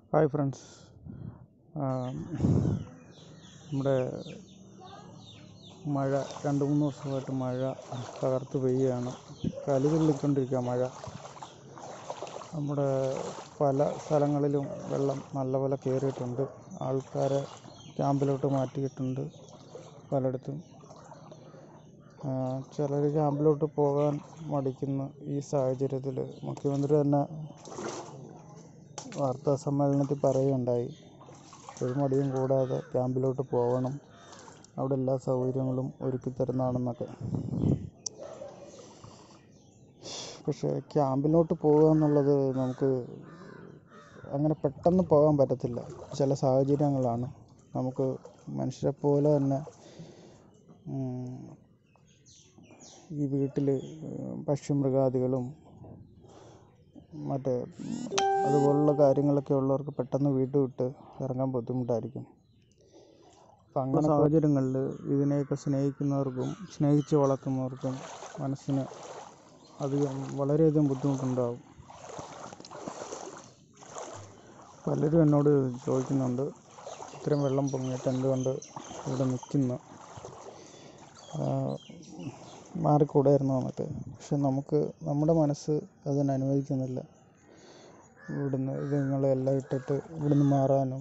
hi friends നമ്മുടെ മഴ രണ്ട് മൂന്ന് ദിവസമായിട്ട് മഴ തകർത്ത് പെയ്യുകയാണ് കലി തുള്ളിക്കൊണ്ടിരിക്കുക മഴ നമ്മുടെ പല സ്ഥലങ്ങളിലും വെള്ളം നല്ലപോലെ കയറിയിട്ടുണ്ട് ആൾക്കാരെ ക്യാമ്പിലോട്ട് മാറ്റിയിട്ടുണ്ട് പലയിടത്തും ചിലർ ക്യാമ്പിലോട്ട് പോകാൻ മടിക്കുന്ന ഈ സാഹചര്യത്തിൽ മുഖ്യമന്ത്രി തന്നെ വാർത്താ സമ്മേളനത്തിൽ പറയുകയുണ്ടായി ഒരു മടിയും കൂടാതെ ക്യാമ്പിലോട്ട് പോകണം അവിടെ എല്ലാ സൗകര്യങ്ങളും ഒരുക്കി തരുന്നതാണെന്നൊക്കെ പക്ഷേ ക്യാമ്പിലോട്ട് പോകുക എന്നുള്ളത് നമുക്ക് അങ്ങനെ പെട്ടെന്ന് പോകാൻ പറ്റത്തില്ല ചില സാഹചര്യങ്ങളാണ് നമുക്ക് മനുഷ്യരെ പോലെ തന്നെ ഈ വീട്ടിൽ പക്ഷിമൃഗാദികളും മറ്റേ അതുപോലുള്ള കാര്യങ്ങളൊക്കെ ഉള്ളവർക്ക് പെട്ടെന്ന് വീട് വിട്ട് ഇറങ്ങാൻ ബുദ്ധിമുട്ടായിരിക്കും അപ്പം അങ്ങനെ സാഹചര്യങ്ങളിൽ ഇതിനെയൊക്കെ സ്നേഹിക്കുന്നവർക്കും സ്നേഹിച്ച് വളർത്തുന്നവർക്കും മനസ്സിന് അധികം വളരെയധികം ബുദ്ധിമുട്ടുണ്ടാകും പലരും എന്നോട് ചോദിക്കുന്നുണ്ട് ഇത്രയും വെള്ളം പൊങ്ങിയിട്ട് എന്തുകൊണ്ട് ഇവിടെ നിൽക്കുന്നു മാറിക്കൂടായിരുന്നോ എന്നൊക്കെ പക്ഷെ നമുക്ക് നമ്മുടെ മനസ്സ് അതിന് അനുവദിക്കുന്നില്ല ഇവിടുന്ന് ഇതുങ്ങളെ എല്ലാം ഇട്ടിട്ട് ഇവിടുന്ന് മാറാനും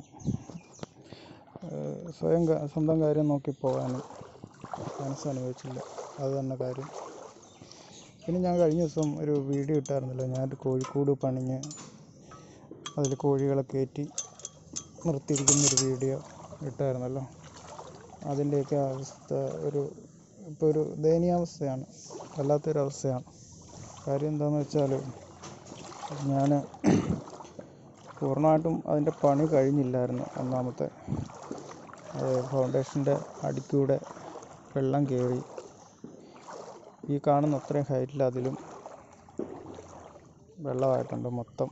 സ്വയം സ്വന്തം കാര്യം നോക്കി പോകാനും മനസ്സ് അനുവദിച്ചില്ല അത് തന്നെ കാര്യം പിന്നെ ഞാൻ കഴിഞ്ഞ ദിവസം ഒരു വീഡിയോ ഇട്ടായിരുന്നല്ലോ ഞാനൊരു കോഴിക്കൂട് പണിഞ്ഞ് അതിൽ കോഴികളെ കയറ്റി നിർത്തിയിരിക്കുന്നൊരു വീഡിയോ ഇട്ടായിരുന്നല്ലോ അതിൻ്റെയൊക്കെ അവസ്ഥ ഒരു ഇപ്പോൾ ഒരു ദയനീയാവസ്ഥയാണ് വല്ലാത്തൊരു അവസ്ഥയാണ് കാര്യം എന്താണെന്ന് വെച്ചാൽ ഞാൻ പൂർണ്ണമായിട്ടും അതിൻ്റെ പണി കഴിഞ്ഞില്ലായിരുന്നു ഒന്നാമത്തെ അത് ഫൗണ്ടേഷൻ്റെ അടിക്കൂടെ വെള്ളം കയറി ഈ കാണുന്ന അത്രയും ഹൈറ്റിൽ അതിലും വെള്ളമായിട്ടുണ്ട് മൊത്തം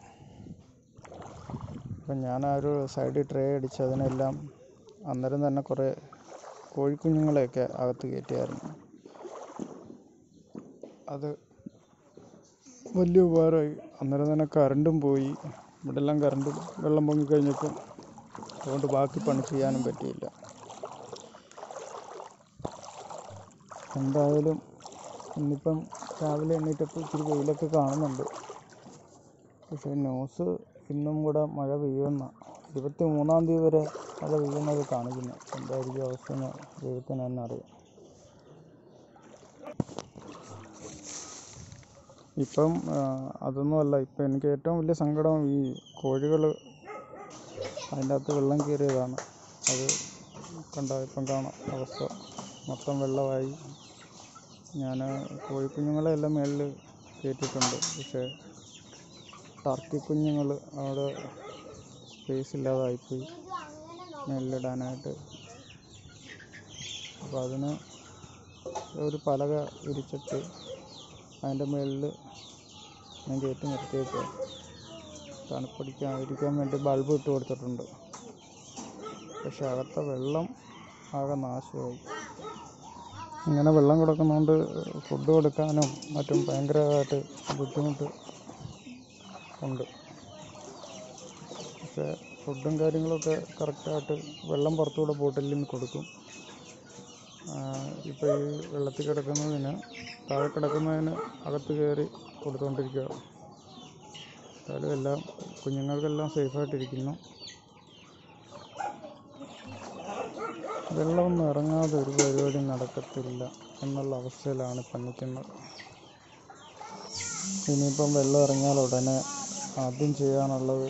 അപ്പം ഞാൻ ആ ഒരു സൈഡിൽ ട്രേ അടിച്ച് അതിനെല്ലാം അന്നേരം തന്നെ കുറേ കോഴിക്കുഞ്ഞുങ്ങളെയൊക്കെ അകത്ത് കയറ്റിയായിരുന്നു അത് വലിയ ഉപകാരമായി അന്നേരം തന്നെ കറണ്ടും പോയി ഇവിടെ എല്ലാം കറണ്ടും വെള്ളം പൊങ്ങി കഴിഞ്ഞപ്പോൾ അതുകൊണ്ട് ബാക്കി പണി ചെയ്യാനും പറ്റിയില്ല എന്തായാലും ഇന്നിപ്പം രാവിലെ എണ്ണീറ്റപ്പോൾ ഇച്ചിരി വെയിലൊക്കെ കാണുന്നുണ്ട് പക്ഷേ ന്യൂസ് ഇന്നും കൂടെ മഴ പെയ്യുമെന്നാണ് ഇരുപത്തി മൂന്നാം തീയതി വരെ മഴ പെയ്യുന്നത് കാണിക്കുന്നു എന്തായിരിക്കും അവസ്ഥ എന്ന് ദൈവത്തിന് തന്നെ അറിയാം ഇപ്പം അതൊന്നുമല്ല ഇപ്പം എനിക്ക് ഏറ്റവും വലിയ സങ്കടം ഈ കോഴികൾ അതിൻ്റെ അകത്ത് വെള്ളം കയറിയതാണ് അത് കണ്ട ഇപ്പം കാണാം അവസ്ഥ മൊത്തം വെള്ളമായി ഞാൻ കോഴിക്കുഞ്ഞുങ്ങളെ എല്ലാം മേളിൽ കയറ്റിയിട്ടുണ്ട് പക്ഷേ ടർക്കി കുഞ്ഞുങ്ങൾ അവിടെ സ്പേസ് ഇല്ലാതായിപ്പോയി മേളിലിടാനായിട്ട് അപ്പോൾ അതിന് ഒരു പലക വിരിച്ചിട്ട് അതിൻ്റെ മുകളിൽ ഞാൻ കയറ്റി നിർത്തിയേക്കുക തണുപ്പടിക്കാൻ ഇരിക്കാൻ വേണ്ടി ബൾബ് ഇട്ട് കൊടുത്തിട്ടുണ്ട് പക്ഷെ അകത്തെ വെള്ളം ആകെ നാശമായി ഇങ്ങനെ വെള്ളം കിടക്കുന്നതുകൊണ്ട് ഫുഡ് കൊടുക്കാനും മറ്റും ഭയങ്കരമായിട്ട് ബുദ്ധിമുട്ട് ഉണ്ട് പക്ഷേ ഫുഡും കാര്യങ്ങളൊക്കെ കറക്റ്റായിട്ട് വെള്ളം പുറത്തുകൂടെ ബോട്ടിലിൽ നിന്ന് കൊടുക്കും ഇപ്പോൾ ഈ വെള്ളത്തിൽ കിടക്കുന്നതിന് താഴെ കിടക്കുന്നതിന് അകത്ത് കയറി കൊടുത്തുകൊണ്ടിരിക്കുക എന്തായാലും എല്ലാം കുഞ്ഞുങ്ങൾക്കെല്ലാം സേഫായിട്ടിരിക്കുന്നു വെള്ളമൊന്നും ഇറങ്ങാതെ ഒരു പരിപാടി നടക്കത്തില്ല എന്നുള്ള അവസ്ഥയിലാണ് ഇപ്പം നിൽക്കുന്നത് ഇനിയിപ്പം വെള്ളം ഇറങ്ങിയാൽ ഉടനെ ആദ്യം ചെയ്യാനുള്ളത്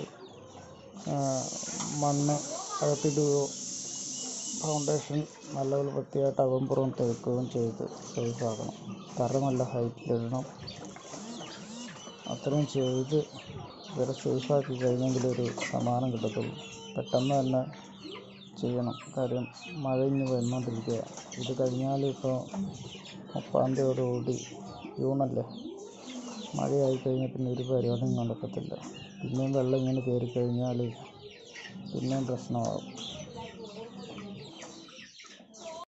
മണ്ണ് അകത്തിടുകയോ ഫൗണ്ടേഷൻ നല്ലപോലെ വൃത്തിയായിട്ട് അകമ്പുറം തേക്കുകയും ചെയ്ത് സേഫാക്കണം തറ നല്ല ഹൈറ്റിലിടണം അത്രയും ചെയ്ത് ഇവരെ സേഫാക്കി കഴിഞ്ഞെങ്കിലേ ഒരു സമാധാനം കിട്ടത്തുള്ളൂ പെട്ടെന്ന് തന്നെ ചെയ്യണം കാര്യം മഴ ഇനി വന്നുകൊണ്ടിരിക്കുക ഇത് കഴിഞ്ഞാൽ ഇപ്പോൾ മുപ്പാം തീയതിയോടുകൂടി ജൂണല്ലേ മഴയായി കഴിഞ്ഞാൽ പിന്നെ ഒരു പരിപാടിയും നടക്കത്തില്ല പിന്നെയും വെള്ളം ഇങ്ങനെ കയറി കഴിഞ്ഞാൽ പിന്നെയും പ്രശ്നമാകും